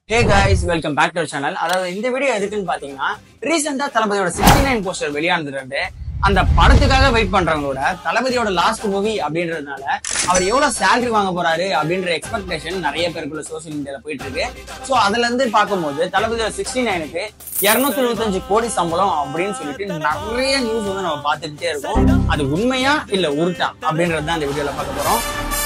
Hey guys welcome back to channel அதாவது இந்த video எதுக்குன்னு பாத்தீங்கன்னா ரீசெண்டா தளபதியோட சிக்ஸ்டி நைன் போஸ்டர் வெளியானதுலேருந்து அந்த படத்துக்காக வெயிட் பண்றவங்களோட தளபதியோட லாஸ்ட் மூவி அப்படின்றதுனால அவர் எவ்வளவு சேலரி வாங்க போறாரு அப்படின்ற எக்ஸ்பெக்டேஷன் நிறைய பேருக்குள்ள சோசியல் மீடியால போயிட்டு இருக்கு ஸோ அதுல இருந்து பார்க்கும்போது தளபதியோட சிக்ஸ்டி நைனுக்கு இருநூத்தி இருபத்தஞ்சு கோடி சம்பளம் அப்படின்னு சொல்லிட்டு நிறைய நியூஸ் வந்து நம்ம பார்த்துக்கிட்டே இருக்கோம் அது உண்மையா இல்ல உருட்டா அப்படின்றது தான் இந்த வீடியோல பார்க்க போறோம்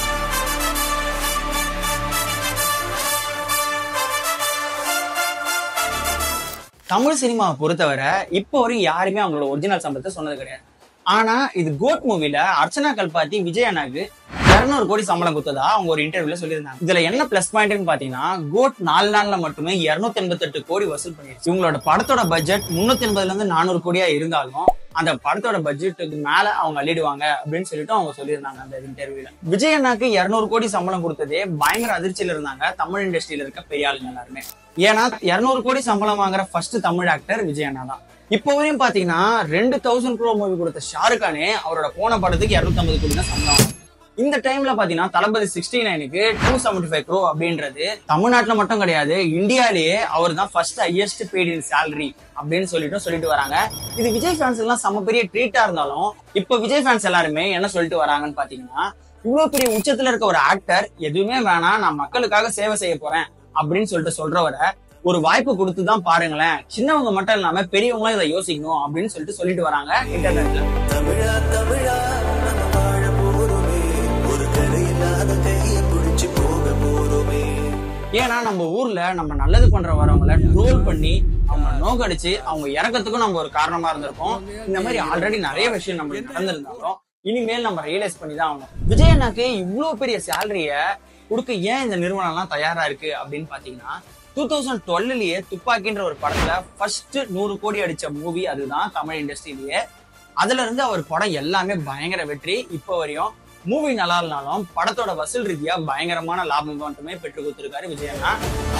தமிழ் சினிமாவை பொறுத்தவரை இப்போ வரையும் யாருமே அவங்களோட ஒரிஜினல் சம்பளத்தை சொன்னது கிடையாது ஆனா இது கோட் மூவில அர்ச்சனா கல்பாத்தி விஜய் அண்ணாக்கு இருநூறு கோடி சம்பளம் கொடுத்ததா அவங்க ஒரு இன்டர்வியூல சொல்லியிருந்தாங்க இதுல என்ன பிளஸ் பாயிண்ட்னு பாத்தீங்கன்னா கோட் நாலு நாள்ல மட்டுமே இருநூத்தி எண்பத்தி எட்டு கோடி வசூல் பண்ணிருச்சு இவங்களோட படத்தோட பட்ஜெட் முன்னூத்தி எண்பதுல இருந்து நானூறு கோடியா இருந்தாலும் அந்த படத்தோட பட்ஜெட்டுக்கு மேல அவங்க அள்ளிடுவாங்க அப்படின்னு சொல்லிட்டு அவங்க சொல்லியிருந்தாங்க அந்த இன்டர்வியூல விஜய் அண்ணாக்கு இருநூறு கோடி சம்பளம் கொடுத்ததே பயங்கர அதிர்ச்சியில இருந்தாங்க தமிழ் இண்டஸ்ட்ரியில இருக்க பெரிய ஆளுங்க எல்லாருமே ஏன்னா இருநூறு கோடி சம்பளம் வாங்குற ஃபர்ஸ்ட் தமிழ் ஆக்டர் விஜய் அண்ணா தான் இப்போ வரையும் பாத்தீங்கன்னா ரெண்டு தௌசண்ட் க்ரோ மூவி கொடுத்த ஷாருக் கானே அவரோட போன படத்துக்கு இருநூத்தி கோடி தான் சம்பளம் வாங்குனாரு. இந்த டைம்ல பாத்தீங்கன்னா தளபதி சிக்ஸ்டி நைனுக்கு டூ செவன்டி ஃபைவ் க்ரோ அப்படின்றது தமிழ்நாட்டுல மட்டும் கிடையாது இந்தியாலேயே அவர் தான் first highest paid in salary அப்படின்னு சொல்லிட்டு சொல்லிட்டு வராங்க இது விஜய் ஃபேன்ஸ் எல்லாம் செம்ம பெரிய ட்ரீட்டா இருந்தாலும் இப்போ விஜய் ஃபேன்ஸ் எல்லாருமே என்ன சொல்லிட்டு வராங்கன்னு பாத்தீங்கன்னா இவ்வளவு பெரிய உச்சத்துல இருக்க ஒரு ஆக்டர் எதுவுமே வேணாம் நான் மக்களுக்காக சேவை செய்ய போறேன் அப்படின்னு சொல்லிட்டு சொல்றவரை ஒரு வாய்ப்பு கொடுத்து தான் பாருங்களேன் சின்னவங்க மட்டும் இல்லாம பெரியவங்களும் இதை யோசிக்கணும் அப்படின்னு சொல்லிட்டு சொல்லிட்டு வராங்க இன்டர்நெட்ல தமிழா தமிழா நம்ம வாழ போறோமே ஒரு கரை இல்லாத கைய பிடிச்சு போக போறோமே ஏன்னா நம்ம ஊர்ல நம்ம நல்லது பண்ற வரவங்கள ட்ரோல் பண்ணி அவங்க நோக்கடிச்சு அவங்க இறக்கத்துக்கும் நம்ம ஒரு காரணமா இருந்திருக்கோம் இந்த மாதிரி ஆல்ரெடி நிறைய விஷயம் நம்மளுக்கு நடந்திருந்தாலும் இனிமேல் நம்ம ரியலைஸ் பண்ணி தான் ஆகணும் விஜய் அண்ணாக்கு இவ்வளவு பெரிய சேலரிய கொடுக்க ஏன் இந்த நிறுவனம் எல்லாம் தயாரா இருக்கு அப்படின்னு பாத்தீங்கன்னா டூ தௌசண்ட் டுவெல்லையே துப்பாக்கின்ற ஒரு படத்துல ஃபர்ஸ்ட் நூறு கோடி அடிச்ச மூவி அதுதான் தமிழ் இண்டஸ்ட்ரியிலேயே அதுல இருந்து அவர் படம் எல்லாமே பயங்கர வெற்றி இப்போ வரையும் மூவி நல்லா இல்லைனாலும் படத்தோட வசூல் ரீதியா பயங்கரமான லாபம் மட்டுமே பெற்று கொடுத்திருக்காரு விஜய் அண்ணா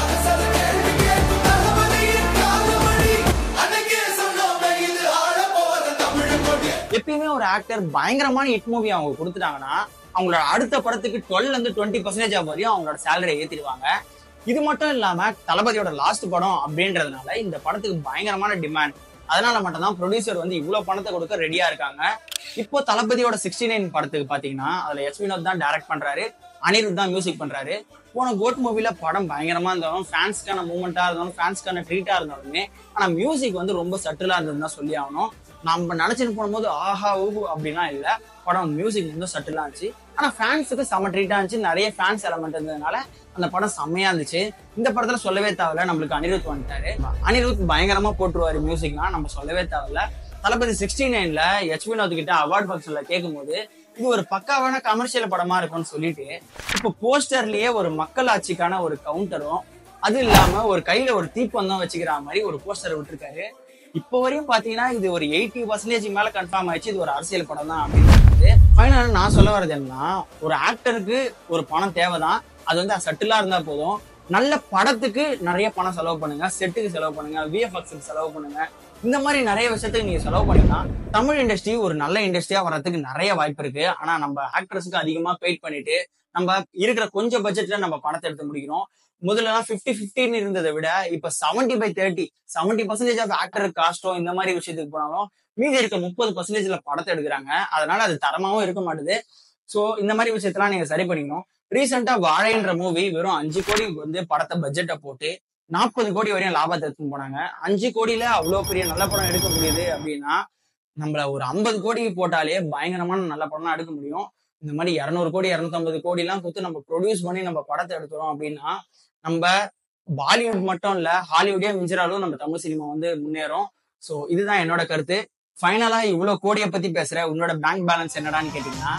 எப்பயுமே ஒரு ஆக்டர் பயங்கரமான ஹிட் மூவி அவங்க கொடுத்துட்டாங்கன்னா அவங்களோட அடுத்த படத்துக்கு டுவெல்ல இருந்து டுவெண்ட்டி பர்சன்டேஜ் வரையும் அவங்களோட சேலரியை ஏத்திடுவாங்க இது மட்டும் இல்லாம தளபதியோட லாஸ்ட் படம் அப்படின்றதுனால இந்த படத்துக்கு பயங்கரமான டிமாண்ட் அதனால மட்டும்தான் ப்ரொடியூசர் வந்து இவ்வளவு பணத்தை கொடுக்க ரெடியா இருக்காங்க இப்போ தளபதியோட சிக்ஸ்டி நைன் படத்துக்கு பாத்தீங்கன்னா அதுல எஸ் வினோத் தான் டைரக்ட் பண்றாரு அனிருத் தான் மியூசிக் பண்றாரு போன கோட் மூவில படம் பயங்கரமா இருந்தாலும் ஃபேன்ஸ்க்கான மூமெண்டா இருந்தாலும் ஃபேன்ஸ்க்கான ட்ரீட்டா இருந்தாலுமே ஆனா மியூசிக் வந்து ரொம்ப சட்டிலா இருந்ததுன்னு தான் சொல்லி ஆகணும் நம்ம நினைச்சுட்டு போகும்போது ஆஹா ஊஹு அப்படிலாம் இல்ல படம் மியூசிக் வந்து சட்டிலா இருந்துச்சு ஆனா ஃபேன்ஸுக்கு செம ட்ரீட்டா இருந்துச்சு நிறைய ஃபேன்ஸ் எலமெண்ட் இருந்ததுனால அந்த படம் செம்மையா இருந்துச்சு இந்த படத்துல சொல்லவே தேவையில்ல நம்மளுக்கு அனிருத் வந்துட்டாரு அனிருத் பயங்கரமா போட்டுருவாரு மியூசிக்னா நம்ம சொல்லவே தேவையில்ல தளபதி சிக்ஸ்டி நைன்ல எச் வினோத் கிட்ட அவார்ட் ஃபங்க்ஷன்ல கேட்கும்போது இது ஒரு பக்காவான கமர்ஷியல் படமா இருக்கும்னு சொல்லிட்டு இப்போ போஸ்டர்லயே ஒரு மக்கள் ஆட்சிக்கான ஒரு கவுண்டரும் அது இல்லாம ஒரு கையில ஒரு தீப்பந்தம் வச்சுக்கிற மாதிரி ஒரு போஸ்டர் விட்டுருக்காரு இப்போ வரையும் பாத்தீங்கன்னா இது ஒரு எயிட்டி பர்சன்டேஜ் மேல கன்ஃபார்ம் ஆயிடுச்சு இது ஒரு அரசியல் படம் தான் அப்படின்னு ஃபைனல் நான் சொல்ல வர்றது என்னன்னா ஒரு ஆக்டருக்கு ஒரு பணம் தேவைதான் அது வந்து சட்டிலா இருந்தா போதும் நல்ல படத்துக்கு நிறைய பணம் செலவு பண்ணுங்க செட்டுக்கு செலவு பண்ணுங்க விஎஃப்எக்ஸுக்கு செலவு பண்ணுங்க இந்த மாதிரி நிறைய விஷயத்துக்கு நீங்க செலவு பண்ணீங்கன்னா தமிழ் இண்டஸ்ட்ரி ஒரு நல்ல இண்டஸ்ட்ரியா வர்றதுக்கு நிறைய வாய்ப்பு இருக்கு ஆனா நம்ம ஆக்ட்ரஸுக்கு அதிகமா பெயிட் பண்ணிட்டு நம்ம இருக்கிற கொஞ்சம் பட்ஜெட்ல நம்ம பணத்தை எடுத்து முடிக்கணும் முதல்லலாம் பிப்டி பிப்டின்னு இருந்ததை விட இப்ப seventy by thirty seventy percentage of actor காஸ்டோ இந்த மாதிரி விஷயத்துக்கு போனாலும் மீதி இருக்க முப்பது பர்சன்டேஜ்ல படத்தை எடுக்கிறாங்க அதனால அது தரமாவும் இருக்க மாட்டுது சோ இந்த மாதிரி விஷயத்தெல்லாம் நீங்க சரி பண்ணிக்கணும் ரீசெண்டா வாழைன்ற மூவி வெறும் அஞ்சு கோடி வந்து படத்தை பட்ஜெட்டை போட்டு நாற்பது கோடி வரையும் லாபத்தை எடுத்துன்னு போனாங்க அஞ்சு கோடியில அவ்வளவு பெரிய நல்ல படம் எடுக்க முடியுது அப்படின்னா நம்மள ஒரு ஐம்பது கோடி போட்டாலே பயங்கரமான நல்ல படம் தான் எடுக்க முடியும் இந்த மாதிரி இரநூறு கோடி இரநூத்தம்பது கோடி எல்லாம் கொடுத்து நம்ம ப்ரொடியூஸ் பண்ணி நம்ம படத்தை எடுக்கிறோம் அப்படின்னா நம்ம பாலிவுட் மட்டும் இல்ல ஹாலிவுட்டே மிஞ்சிறாலும் நம்ம தமிழ் சினிமா வந்து முன்னேறும் ஸோ இதுதான் என்னோட கருத்து ஃபைனலா இவ்வளவு கோடியை பத்தி பேசுற உன்னோட பேங்க் பேலன்ஸ் என்னடான்னு கேட்டீங்கன்னா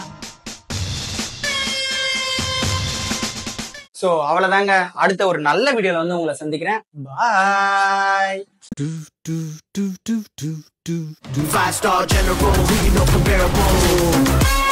ஸோ அவ்வளவுதாங்க அடுத்த ஒரு நல்ல வீடியோல வந்து உங்களை சந்திக்கிறேன் பாய் Five star general, we no comparable.